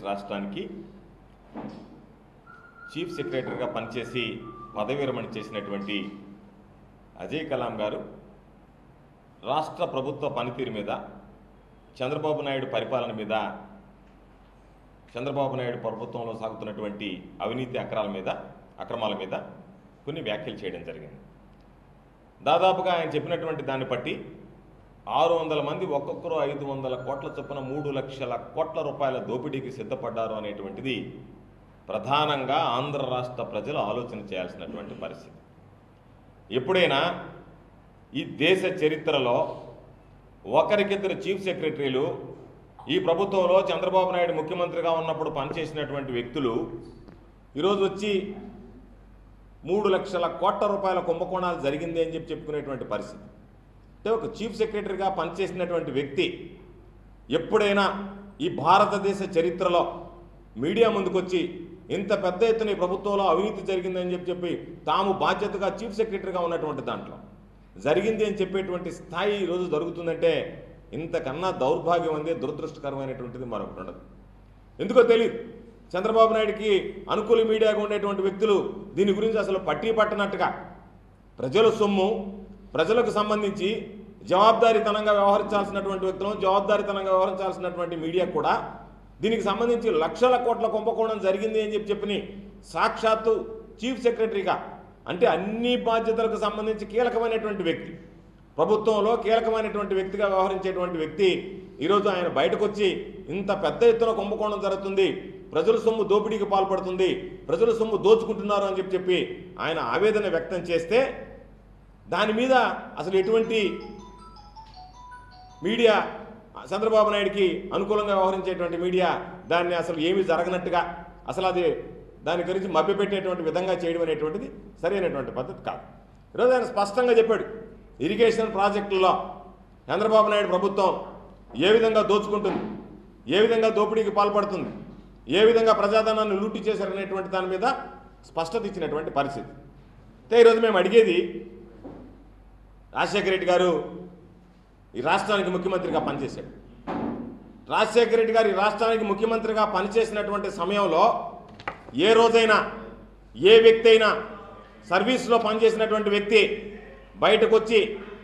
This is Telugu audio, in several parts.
రాష్ట్రానికి చీఫ్ సెక్రటరీగా పనిచేసి పదవి విరమణ చేసినటువంటి అజయ్ కలాం గారు రాష్ట్ర ప్రభుత్వ పనితీరు మీద చంద్రబాబు నాయుడు పరిపాలన మీద చంద్రబాబు నాయుడు ప్రభుత్వంలో సాగుతున్నటువంటి అవినీతి అక్రాల మీద అక్రమాల మీద కొన్ని వ్యాఖ్యలు చేయడం జరిగింది దాదాపుగా ఆయన చెప్పినటువంటి దాన్ని బట్టి ఆరు వందల మంది ఒక్కొక్కరు ఐదు వందల కోట్ల చొప్పున మూడు లక్షల కోట్ల రూపాయల దోపిడీకి సిద్ధపడ్డారు అనేటువంటిది ప్రధానంగా ఆంధ్ర రాష్ట్ర ప్రజలు ఆలోచన చేయాల్సినటువంటి పరిస్థితి ఎప్పుడైనా ఈ దేశ చరిత్రలో ఒకరికిద్దరు చీఫ్ సెక్రటరీలు ఈ ప్రభుత్వంలో చంద్రబాబు నాయుడు ముఖ్యమంత్రిగా ఉన్నప్పుడు పనిచేసినటువంటి వ్యక్తులు ఈరోజు వచ్చి మూడు లక్షల కోట్ల రూపాయల కుంభకోణాలు జరిగింది అని చెప్పి చెప్పుకునేటువంటి పరిస్థితి అంటే ఒక చీఫ్ సెక్రటరీగా పనిచేసినటువంటి వ్యక్తి ఎప్పుడైనా ఈ భారతదేశ చరిత్రలో మీడియా ముందుకొచ్చి ఇంత పెద్ద ఎత్తున ఈ ప్రభుత్వంలో అవినీతి జరిగిందని చెప్పి చెప్పి తాము బాధ్యతగా చీఫ్ సెక్రటరీగా ఉన్నటువంటి దాంట్లో జరిగింది అని చెప్పేటువంటి స్థాయి ఈరోజు జరుగుతుందంటే ఇంతకన్నా దౌర్భాగ్యం అందే దురదృష్టకరమైనటువంటిది మరొకటి ఉండదు ఎందుకో తెలియదు చంద్రబాబు నాయుడికి అనుకూల మీడియాగా ఉండేటువంటి వ్యక్తులు దీని గురించి అసలు పట్టి పట్టనట్టుగా ప్రజల సొమ్ము ప్రజలకు సంబంధించి జవాబుదారీతనంగా వ్యవహరించాల్సినటువంటి వ్యక్తులను జవాబుదారీతనంగా వ్యవహరించాల్సినటువంటి మీడియా కూడా దీనికి సంబంధించి లక్షల కోట్ల కుంభకోణం జరిగింది అని చెప్పి చెప్పని సాక్షాత్తు చీఫ్ సెక్రటరీగా అంటే అన్ని బాధ్యతలకు సంబంధించి కీలకమైనటువంటి వ్యక్తి ప్రభుత్వంలో కీలకమైనటువంటి వ్యక్తిగా వ్యవహరించేటువంటి వ్యక్తి ఈరోజు ఆయన బయటకు వచ్చి ఇంత పెద్ద ఎత్తున కుంభకోణం జరుగుతుంది ప్రజల సొమ్ము దోపిడీకి పాల్పడుతుంది ప్రజల సొమ్ము దోచుకుంటున్నారు అని చెప్పి చెప్పి ఆయన ఆవేదన వ్యక్తం చేస్తే దాని మీద అసలు ఎటువంటి మీడియా చంద్రబాబు నాయుడికి అనుకూలంగా వ్యవహరించేటువంటి మీడియా దాన్ని అసలు ఏమీ జరగనట్టుగా అసలు అది దాని గురించి మభ్యపెట్టేటువంటి విధంగా చేయడం అనేటువంటిది సరైనటువంటి పద్ధతి కాదు ఈరోజు ఆయన స్పష్టంగా చెప్పాడు ఇరిగేషన్ ప్రాజెక్టుల్లో చంద్రబాబు నాయుడు ప్రభుత్వం ఏ విధంగా దోచుకుంటుంది ఏ విధంగా దోపిడీకి పాల్పడుతుంది ఏ విధంగా ప్రజాధనాన్ని లూటీ చేశారనేటువంటి దాని మీద స్పష్టత ఇచ్చినటువంటి పరిస్థితి అయితే ఈరోజు మేము అడిగేది రాజశేఖర రెడ్డి గారు ఈ రాష్ట్రానికి ముఖ్యమంత్రిగా పనిచేశాడు రాజశేఖర రెడ్డి గారు ఈ రాష్ట్రానికి ముఖ్యమంత్రిగా పనిచేసినటువంటి సమయంలో ఏ రోజైనా ఏ వ్యక్తి అయినా సర్వీస్లో పనిచేసినటువంటి వ్యక్తి బయటకు వచ్చి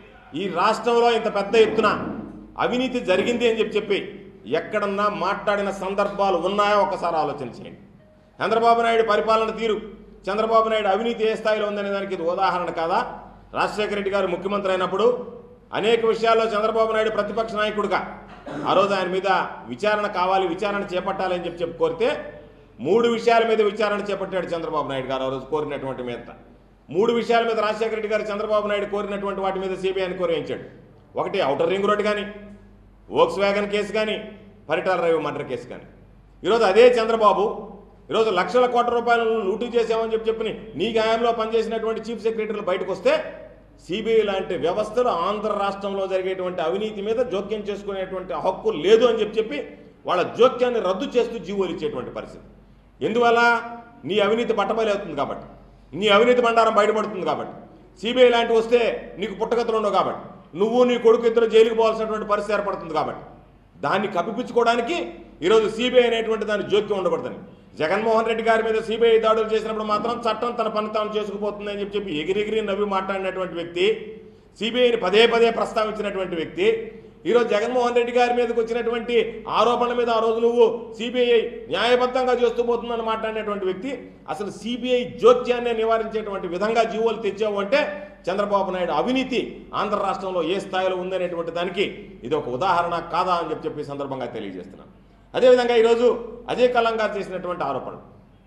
ఈ రాష్ట్రంలో ఇంత పెద్ద ఎత్తున అవినీతి జరిగింది అని చెప్పి చెప్పి ఎక్కడన్నా మాట్లాడిన సందర్భాలు ఉన్నాయో ఒకసారి ఆలోచన చేయండి చంద్రబాబు నాయుడు పరిపాలన తీరు చంద్రబాబు నాయుడు అవినీతి ఏ స్థాయిలో ఉందనే దానికి ఇది ఉదాహరణ కాదా రాజశేఖర రెడ్డి గారు ముఖ్యమంత్రి అయినప్పుడు అనేక విషయాల్లో చంద్రబాబు నాయుడు ప్రతిపక్ష నాయకుడిగా ఆ రోజు ఆయన మీద విచారణ కావాలి విచారణ చేపట్టాలి అని చెప్పి చెప్పి కోరితే మూడు విషయాల మీద విచారణ చేపట్టాడు చంద్రబాబు నాయుడు గారు ఆ రోజు కోరినటువంటి మీద మూడు విషయాల మీద రాజశేఖర రెడ్డి గారు చంద్రబాబు నాయుడు కోరినటువంటి వాటి మీద సిబిఐని కోరించాడు ఒకటి ఔటర్ రింగ్ రోడ్ కానీ వోక్స్ వ్యాగన్ కేసు కానీ పరిటాల రవి మర్డర్ కేసు కానీ ఈరోజు అదే చంద్రబాబు ఈరోజు లక్షల కోట్ల రూపాయలను లూటీ చేసామని చెప్పి చెప్పి నీ గాయంలో పనిచేసినటువంటి చీఫ్ సెక్రటరీలు బయటకు వస్తే సిబిఐ లాంటి వ్యవస్థలు ఆంధ్ర రాష్ట్రంలో జరిగేటువంటి అవినీతి మీద జోక్యం చేసుకునేటువంటి హక్కు లేదు అని చెప్పి చెప్పి వాళ్ళ జోక్యాన్ని రద్దు చేస్తూ జీవోలు ఇచ్చేటువంటి పరిస్థితి ఎందువల్ల నీ అవినీతి బట్టబయలు అవుతుంది కాబట్టి నీ అవినీతి బండారం బయటపడుతుంది కాబట్టి సిబిఐ లాంటివి వస్తే నీకు పుట్టగతులు ఉండవు కాబట్టి నువ్వు నీ కొడుకు ఇద్దరు జైలుకి పోవాల్సినటువంటి పరిస్థితి ఏర్పడుతుంది కాబట్టి దాన్ని కప్పిపుచ్చుకోవడానికి ఈరోజు సిబిఐ అనేటువంటి దాని జోక్యం ఉండకూడదని జగన్మోహన్ రెడ్డి గారి మీద సిబిఐ దాడులు చేసినప్పుడు మాత్రం చట్టం తన పని తాను చేసుకుపోతుంది అని చెప్పి చెప్పి ఎగిరెగిరి నవ్వి మాట్లాడినటువంటి వ్యక్తి సిబిఐని పదే పదే ప్రస్తావించినటువంటి వ్యక్తి ఈరోజు జగన్మోహన్ రెడ్డి గారి మీదకి వచ్చినటువంటి ఆరోపణల మీద ఆ రోజు నువ్వు సిబిఐ న్యాయబద్ధంగా చేస్తూ పోతుందని మాట్లాడినటువంటి వ్యక్తి అసలు సిబిఐ జోక్యాన్ని నివారించేటువంటి విధంగా జీవోలు తెచ్చావు అంటే చంద్రబాబు నాయుడు అవినీతి ఆంధ్ర రాష్ట్రంలో ఏ స్థాయిలో ఉందనేటువంటి దానికి ఇది ఒక ఉదాహరణ కాదా అని చెప్పి చెప్పి ఈ సందర్భంగా తెలియజేస్తున్నాను అదేవిధంగా ఈరోజు అజయ్ కల్లం గారు చేసినటువంటి ఆరోపణలు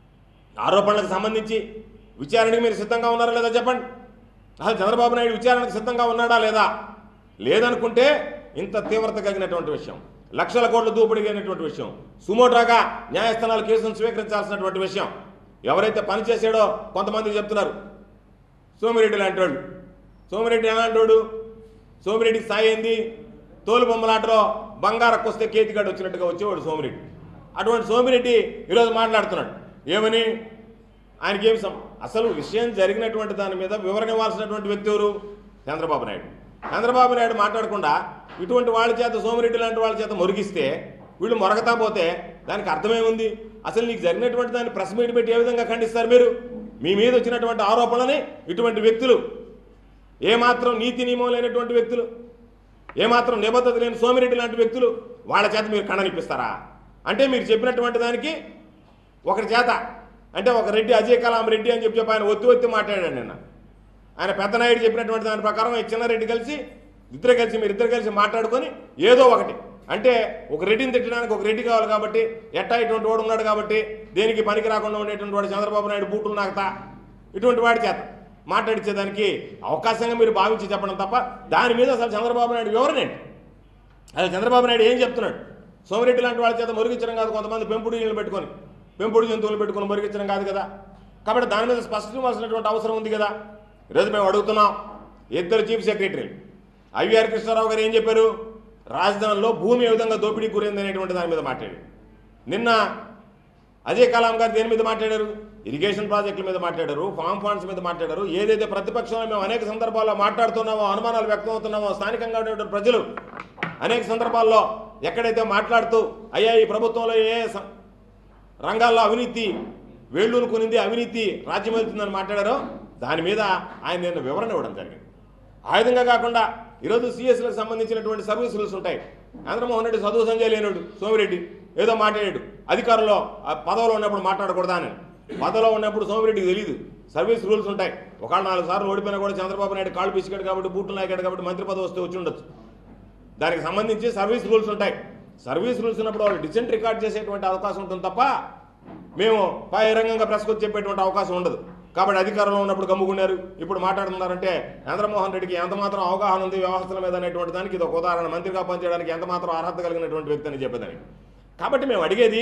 ఆరోపణలకు సంబంధించి విచారణకి మీరు సిద్ధంగా ఉన్నారా లేదా చెప్పండి అసలు చంద్రబాబు నాయుడు విచారణకు సిద్ధంగా ఉన్నాడా లేదా లేదనుకుంటే ఇంత తీవ్రత కలిగినటువంటి విషయం లక్షల కోట్ల దూపిడిగినటువంటి విషయం సుమోటాగా న్యాయస్థానాలు కేసును స్వీకరించాల్సినటువంటి విషయం ఎవరైతే పనిచేసాడో కొంతమంది చెప్తున్నారు సోమిరెడ్డి లాంటి వాడు సోమిరెడ్డి ఎలాంటి వాడు సోమిరెడ్డి స్థాయి ఏంది తోలు బొమ్మలాటలో బంగారకు వస్తే కేతిగాడు వచ్చినట్టుగా వచ్చేవాడు సోమిరెడ్డి అటువంటి సోమిరెడ్డి ఈరోజు మాట్లాడుతున్నాడు ఏమని ఆయనకి ఏమి సం అసలు విషయం జరిగినటువంటి దాని మీద వివరణ ఇవ్వాల్సినటువంటి వ్యక్తి ఎవరు చంద్రబాబు నాయుడు చంద్రబాబు నాయుడు మాట్లాడకుండా ఇటువంటి వాళ్ళ చేత సోమిరెడ్డి లాంటి వాళ్ళ చేత మురిగిస్తే వీళ్ళు మొరగతా పోతే దానికి అర్థమేముంది అసలు నీకు జరిగినటువంటి దాన్ని ప్రెస్ మీట్ పెట్టి ఏ విధంగా ఖండిస్తారు మీరు మీ మీద వచ్చినటువంటి ఆరోపణలని ఇటువంటి వ్యక్తులు ఏమాత్రం నీతి నియమం లేనటువంటి వ్యక్తులు ఏమాత్రం నిబద్ధత లేని సోమిరెడ్డి లాంటి వ్యక్తులు వాళ్ళ చేత మీరు ఖండనిపిస్తారా అంటే మీరు చెప్పినటువంటి దానికి ఒకరి చేత అంటే ఒక రెడ్డి అజయ్ కలాం రెడ్డి అని చెప్పి చెప్పి ఆయన ఒత్తి ఒత్తి మాట్లాడాడు నిన్న ఆయన పెద్దనాయుడు చెప్పినటువంటి దాని ప్రకారం ఈ చిన్న రెడ్డి కలిసి ఇద్దరు కలిసి మీరు ఇద్దరు కలిసి మాట్లాడుకొని ఏదో ఒకటి అంటే ఒక రెడ్డిని తిట్టడానికి ఒక రెడ్డి కావాలి కాబట్టి ఎట్టా ఇటువంటి వాడు ఉన్నాడు కాబట్టి దేనికి పనికి రాకుండా ఉండేటువంటి వాడు చంద్రబాబు నాయుడు బూటులు నాకుతా ఇటువంటి వాడి చేత మాట్లాడించేదానికి అవకాశంగా మీరు భావించి చెప్పడం తప్ప దాని మీద అసలు చంద్రబాబు నాయుడు వివరణ ఏంటి అసలు చంద్రబాబు నాయుడు ఏం చెప్తున్నాడు సోమిరెడ్డి లాంటి వాళ్ళ చేత మురిగించడం కాదు కొంతమంది పెంపుడు ఇళ్ళు పెట్టుకొని పెంపుడు జంతువులు పెట్టుకొని మురిగించడం కాదు కదా కాబట్టి దాని మీద స్పష్టం ఇవ్వాల్సినటువంటి అవసరం ఉంది కదా ఈరోజు మేము అడుగుతున్నాం ఇద్దరు చీఫ్ సెక్రటరీలు ఐవీఆర్ కృష్ణారావు గారు ఏం చెప్పారు రాజధానిలో భూమి ఏ విధంగా దోపిడీ గురైంది అనేటువంటి దాని మీద మాట్లాడారు నిన్న అజయ్ కలాం గారు దేని మీద మాట్లాడారు ఇరిగేషన్ ప్రాజెక్టుల మీద మాట్లాడారు ఫామ్ ఫండ్స్ మీద మాట్లాడారు ఏదైతే ప్రతిపక్షంలో మేము అనేక సందర్భాల్లో మాట్లాడుతున్నామో అనుమానాలు వ్యక్తం అవుతున్నామో స్థానికంగా ఉండేటువంటి ప్రజలు అనేక సందర్భాల్లో ఎక్కడైతే మాట్లాడుతూ అయ్యా ఈ ప్రభుత్వంలో ఏ స- రంగాల్లో అవినీతి వేళ్ళూరు కొనింది అవినీతి రాజ్యం వెళ్తుందని మాట్లాడారో దాని మీద ఆయన నిన్న వివరణ ఇవ్వడం జరిగింది ఆ విధంగా కాకుండా ఈరోజు సిఎస్లకు సంబంధించినటువంటి సర్వీస్ రూల్స్ ఉంటాయి చంద్రమోహన్ రెడ్డి చదువు సంజయ్ లేనుడు సోమిరెడ్డి ఏదో మాట్లాడాడు అధికారంలో ఆ పదవిలో ఉన్నప్పుడు మాట్లాడకూడదా అని పదవిలో ఉన్నప్పుడు సోమిరెడ్డికి తెలియదు సర్వీస్ రూల్స్ ఉంటాయి ఒకవేళ నాలుగు సార్లు ఓడిపోయినా కూడా చంద్రబాబు నాయుడు కాళ్ళు పిసికాడు కాబట్టి బూట్లు నాయకాడు కాబట్టి మంత్రి పదవి వస్తే వచ్చి ఉండొచ్చు దానికి సంబంధించి సర్వీస్ రూల్స్ ఉంటాయి సర్వీస్ రూల్స్ ఉన్నప్పుడు వాళ్ళు డిసెంట్ రికార్డ్ చేసేటువంటి అవకాశం ఉంటుంది తప్ప మేము బహిరంగంగా ప్రెస్కి వచ్చి చెప్పేటువంటి అవకాశం ఉండదు కాబట్టి అధికారంలో ఉన్నప్పుడు గమ్ముకున్నారు ఇప్పుడు మాట్లాడుతున్నారంటే చంద్రమోహన్ రెడ్డికి ఎంత మాత్రం అవగాహన ఉంది వ్యవస్థల మీద అనేటువంటి దానికి ఇది ఒక ఉదాహరణ మంత్రిగా పనిచేయడానికి ఎంత మాత్రం అర్హత కలిగినటువంటి వ్యక్తి అని చెప్పేదానికి కాబట్టి మేము అడిగేది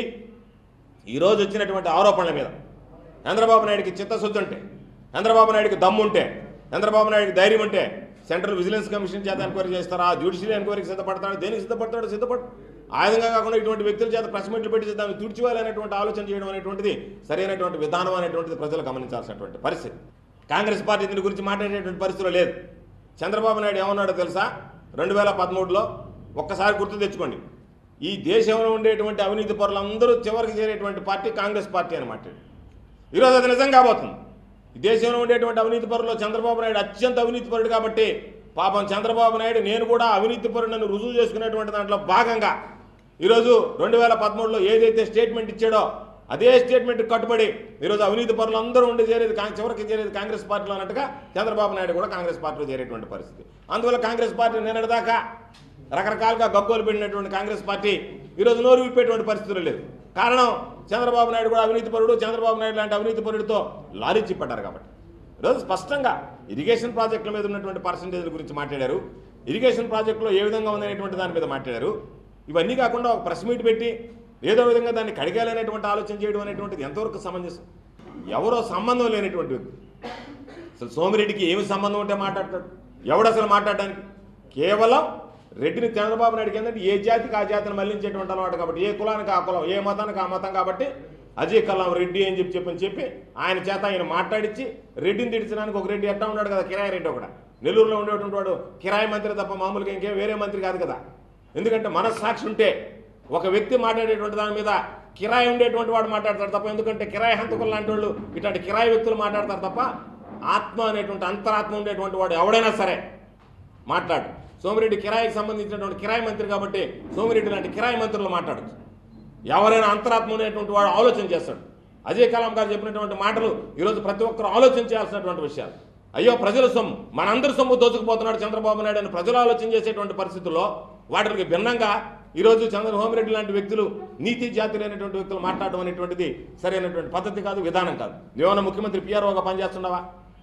ఈరోజు వచ్చినటువంటి ఆరోపణల మీద చంద్రబాబు నాయుడికి చిత్తశుద్ధి ఉంటే చంద్రబాబు నాయుడికి దమ్ము ఉంటే చంద్రబాబు నాయుడికి ధైర్యం ఉంటే సెంట్రల్ విజిలెన్స్ కమిషన్ చేత ఎంక్వైరీ చేస్తారా జ్యుడిషియల్ ఎంక్వైరీకి సిద్ధపడతాడు దేనికి సిద్ధపడతాడు సిద్ధపడు ఆ విధంగా కాకుండా ఇటువంటి వ్యక్తుల చేత ప్రెస్ మీట్లు పెట్టి దాన్ని తుడిచివేయాలనేటువంటి ఆలోచన చేయడం అనేటువంటిది సరైనటువంటి విధానం అనేటువంటిది ప్రజలు గమనించాల్సినటువంటి పరిస్థితి కాంగ్రెస్ పార్టీ దీని గురించి మాట్లాడేటువంటి పరిస్థితిలో లేదు చంద్రబాబు నాయుడు ఏమన్నాడో తెలుసా రెండు వేల పదమూడులో ఒక్కసారి గుర్తు తెచ్చుకోండి ఈ దేశంలో ఉండేటువంటి అవినీతి పరులందరూ చివరికి చేరేటువంటి పార్టీ కాంగ్రెస్ పార్టీ అని మాట్లాడు ఈరోజు అది నిజం కాబోతుంది ఈ దేశంలో ఉండేటువంటి అవినీతి పరుల్లో చంద్రబాబు నాయుడు అత్యంత అవినీతి పరుడు కాబట్టి పాపం చంద్రబాబు నాయుడు నేను కూడా అవినీతి పరుడని రుజువు చేసుకునేటువంటి దాంట్లో భాగంగా ఈరోజు రెండు వేల పదమూడులో ఏదైతే స్టేట్మెంట్ ఇచ్చాడో అదే స్టేట్మెంట్ కట్టుబడి ఈరోజు అవినీతి పరులు అందరూ ఉండి చేరేది కా- చివరికి చేరేది కాంగ్రెస్ పార్టీలో అన్నట్టుగా చంద్రబాబు నాయుడు కూడా కాంగ్రెస్ పార్టీలో చేరేటువంటి పరిస్థితి అందువల్ల కాంగ్రెస్ పార్టీ నిన్నటిదాకా రకరకాలుగా గగ్గోలు పెట్టినటువంటి కాంగ్రెస్ పార్టీ ఈరోజు నోరు విప్పేటువంటి పరిస్థితులు లేదు కారణం చంద్రబాబు నాయుడు కూడా అవినీతి పరుడు చంద్రబాబు నాయుడు లాంటి అవినీతి పరుడితో లారీ చిప్పడ్డారు కాబట్టి ఈరోజు స్పష్టంగా ఇరిగేషన్ ప్రాజెక్టుల మీద ఉన్నటువంటి పర్సంటేజ్ల గురించి మాట్లాడారు ఇరిగేషన్ ప్రాజెక్టులో ఏ విధంగా ఉందనేటువంటి దాని మీద మాట్లాడారు ఇవన్నీ కాకుండా ఒక ప్రెస్ మీట్ పెట్టి ఏదో విధంగా దాన్ని కడిగాలనేటువంటి ఆలోచన చేయడం అనేటువంటిది ఎంతవరకు సమంజసం ఎవరో సంబంధం లేనటువంటి వ్యక్తి అసలు సోమిరెడ్డికి ఏమి సంబంధం ఉంటే మాట్లాడతాడు ఎవడు అసలు మాట్లాడడానికి కేవలం రెడ్డిని చంద్రబాబు నాయుడుకి ఏంటంటే ఏ జాతికి ఆ జాతిని మళ్లించేటువంటి అలవాటు కాబట్టి ఏ కులానికి ఆ కులం ఏ మతానికి ఆ మతం కాబట్టి అజయ్ కలాం రెడ్డి అని చెప్పి చెప్పని చెప్పి ఆయన చేత ఆయన మాట్లాడించి రెడ్డిని తిడిచడానికి ఒక రెడ్డి ఎట్టా ఉన్నాడు కదా కిరాయి రెడ్డి ఒకటి నెల్లూరులో ఉండేటువంటి వాడు కిరాయి మంత్రి తప్ప మామూలుగా ఇంకే వేరే మంత్రి కాదు కదా ఎందుకంటే మనస్సాక్షి ఉంటే ఒక వ్యక్తి మాట్లాడేటువంటి దాని మీద కిరాయి ఉండేటువంటి వాడు మాట్లాడతాడు తప్ప ఎందుకంటే కిరాయి హంతకులు లాంటి వాళ్ళు ఇట్లాంటి కిరాయి వ్యక్తులు మాట్లాడతారు తప్ప ఆత్మ అనేటువంటి అంతరాత్మ ఉండేటువంటి వాడు ఎవడైనా సరే మాట్లాడు సోమిరెడ్డి కిరాయికి సంబంధించినటువంటి కిరాయి మంత్రి కాబట్టి సోమిరెడ్డి లాంటి కిరాయి మంత్రులు మాట్లాడచ్చు ఎవరైనా అంతరాత్మ ఉండేటువంటి వాడు ఆలోచన చేస్తాడు అజయ్ కలాం గారు చెప్పినటువంటి మాటలు ఈరోజు ప్రతి ఒక్కరు ఆలోచన చేయాల్సినటువంటి విషయాలు అయ్యో ప్రజల సొమ్ము మనందరి సొమ్ము దోచుకుపోతున్నాడు చంద్రబాబు నాయుడు అని ప్రజలు ఆలోచన చేసేటువంటి పరిస్థితుల్లో వాటికి భిన్నంగా ఈరోజు చంద్రబాబు రెడ్డి లాంటి వ్యక్తులు నీతి జాతి లేనటువంటి వ్యక్తులు మాట్లాడడం అనేటువంటిది సరైనటువంటి పద్ధతి కాదు విధానం కాదు నువ్వేమన్నా ముఖ్యమంత్రి పిఆర్ఓగా పనిచేస్తున్నావా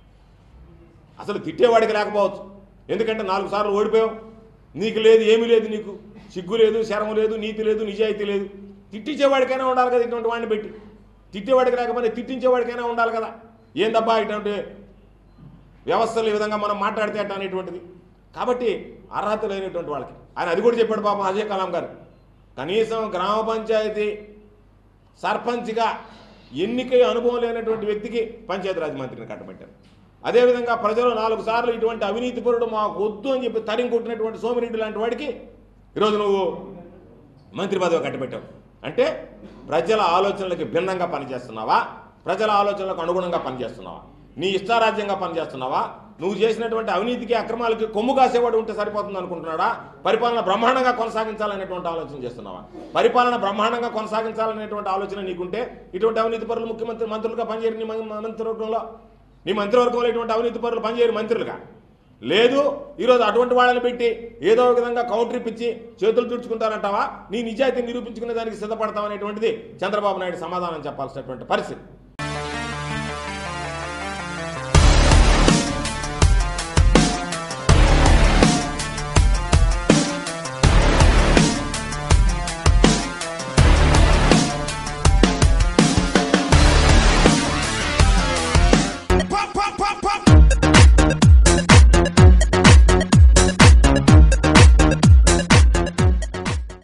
అసలు తిట్టేవాడికి లేకపోవచ్చు ఎందుకంటే నాలుగు సార్లు ఓడిపోయావు నీకు లేదు ఏమీ లేదు నీకు సిగ్గు లేదు శరం లేదు నీతి లేదు నిజాయితీ లేదు తిట్టించేవాడికైనా ఉండాలి కదా ఇటువంటి వాడిని పెట్టి తిట్టేవాడికి లేకపోతే తిట్టించేవాడికైనా ఉండాలి కదా ఏందబ్బా ఇటువంటి వ్యవస్థలు ఈ విధంగా మనం మాట్లాడితే అట్ట అనేటువంటిది కాబట్టి అర్హత లేనటువంటి వాళ్ళకి ఆయన అది కూడా చెప్పాడు పాపం అజయ్ కలాం గారు కనీసం గ్రామ పంచాయతీ సర్పంచ్గా ఎన్నికై అనుభవం లేనటువంటి వ్యక్తికి పంచాయతీరాజ్ మంత్రిని కట్టబెట్టారు అదేవిధంగా ప్రజలు నాలుగు సార్లు ఇటువంటి అవినీతి పరుడు మాకు వద్దు అని చెప్పి తరిం కొట్టినటువంటి సోమిరెడ్డి లాంటి వాడికి ఈరోజు నువ్వు మంత్రి పదవి కట్టబెట్టావు అంటే ప్రజల ఆలోచనలకి భిన్నంగా పనిచేస్తున్నావా ప్రజల ఆలోచనలకు అనుగుణంగా పనిచేస్తున్నావా నీ ఇష్టారాజ్యంగా పనిచేస్తున్నావా నువ్వు చేసినటువంటి అవినీతికి అక్రమాలకి కొమ్ము కాసేవాడు ఉంటే సరిపోతుంది అనుకుంటున్నాడా పరిపాలన బ్రహ్మాండంగా కొనసాగించాలనేటువంటి ఆలోచన చేస్తున్నావా పరిపాలన బ్రహ్మాండంగా కొనసాగించాలనేటువంటి ఆలోచన నీకుంటే ఇటువంటి అవినీతి పరులు ముఖ్యమంత్రి మంత్రులుగా పనిచేయరు నీ మ- మంత్రివర్గంలో నీ మంత్రివర్గంలో ఇటువంటి అవినీతి పరులు పనిచేయరు మంత్రులుగా లేదు ఈరోజు అటువంటి వాళ్ళని పెట్టి ఏదో ఒక విధంగా కౌంటర్ ఇప్పించి చేతులు తుడుచుకుంటారంటావా నీ నిజాయితీ నిరూపించుకునే దానికి సిద్ధపడతామనేటువంటిది చంద్రబాబు నాయుడు సమాధానం చెప్పాల్సినటువంటి పరిస్థితి